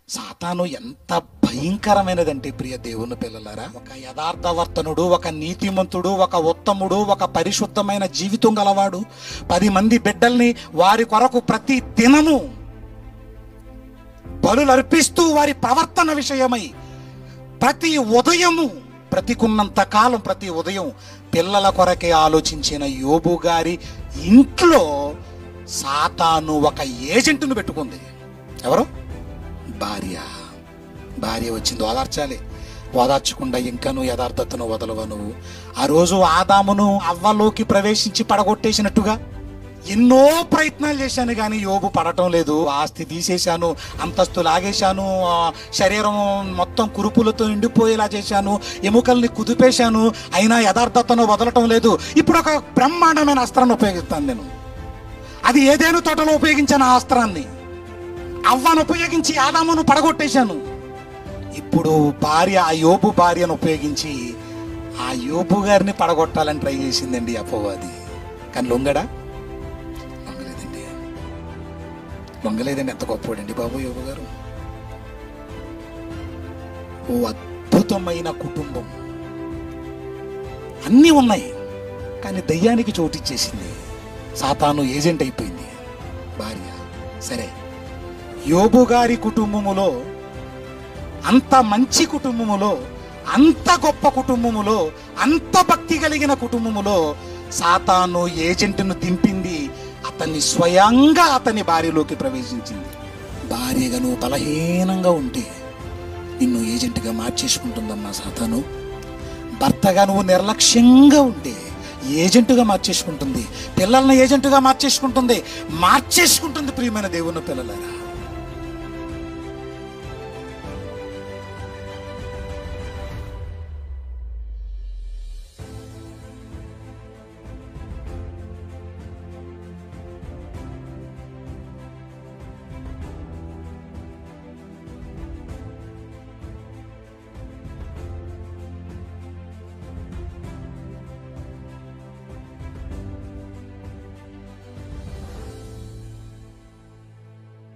సాతాను ఎంత భయంకరమైనదంటే ప్రియ దేవుని పిల్లలారా ఒక యథార్థవర్తనుడు ఒక నీతిమంతుడు ఒక ఉత్తముడు ఒక పరిశుద్ధమైన జీవితం గలవాడు పది మంది బిడ్డల్ని వారి కొరకు ప్రతి దినము బలులు అర్పిస్తూ వారి ప్రవర్తన విషయమై ప్రతి ఉదయము ప్రతికున్నంత కాలం ప్రతి ఉదయం పిల్లల కొరకే ఆలోచించిన యోబు గారి ఇంట్లో సాతాను ఒక ఏజెంట్ను పెట్టుకుంది ఎవరు భార్య భార్య వచ్చింది ఓదార్చాలి ఓదార్చకుండా ఇంకను యథార్థతను వదలవ నువ్వు ఆ రోజు ఆదామును అవ్వలోకి ప్రవేశించి పడగొట్టేసినట్టుగా ఎన్నో ప్రయత్నాలు చేశాను కానీ యోబు పడటం లేదు ఆస్తి తీసేశాను అంతస్తు లాగేశాను ఆ, శరీరం మొత్తం కురుపులతో నిండిపోయేలా చేశాను ఎముకల్ని కుదిపేశాను అయినా యథార్థతను వదలటం లేదు ఇప్పుడు ఒక బ్రహ్మాండమైన అస్త్రాన్ని ఉపయోగిస్తాను నేను అది ఏదేను తోటలో ఉపయోగించాను ఆ అస్త్రాన్ని అవ్వను ఉపయోగించి ఆదామును పడగొట్టేశాను ఇప్పుడు భార్య ఆ యోబు భార్యను ఉపయోగించి ఆ యోబు గారిని పడగొట్టాలని ట్రై చేసిందండి అపవాది కానీ లొంగడా లొంగలేదండి లొంగలేదండి ఎంత గొప్పవాడండి బాబు యోబు గారు ఓ అద్భుతమైన కుటుంబం అన్నీ ఉన్నాయి కానీ దయ్యానికి చోటిచ్చేసింది సాతాను ఏజెంట్ అయిపోయింది భార్య సరే యోబు గారి కుటుంబములో అంత మంచి కుటుంబములో అంత గొప్ప కుటుంబములో అంత భక్తి కలిగిన కుటుంబములో సాతాను ఏజెంట్ను దింపింది అతన్ని స్వయంగా అతని భార్యలోకి ప్రవేశించింది భార్యగా నువ్వు బలహీనంగా ఉంటే నిన్ను ఏజెంట్గా మార్చేసుకుంటుందమ్మా సాతాను భర్తగా నువ్వు నిర్లక్ష్యంగా ఉంటే ఏజెంటుగా మార్చేసుకుంటుంది పిల్లల్ని ఏజెంటుగా మార్చేసుకుంటుంది మార్చేసుకుంటుంది ప్రియమైన దేవుని పిల్లలారా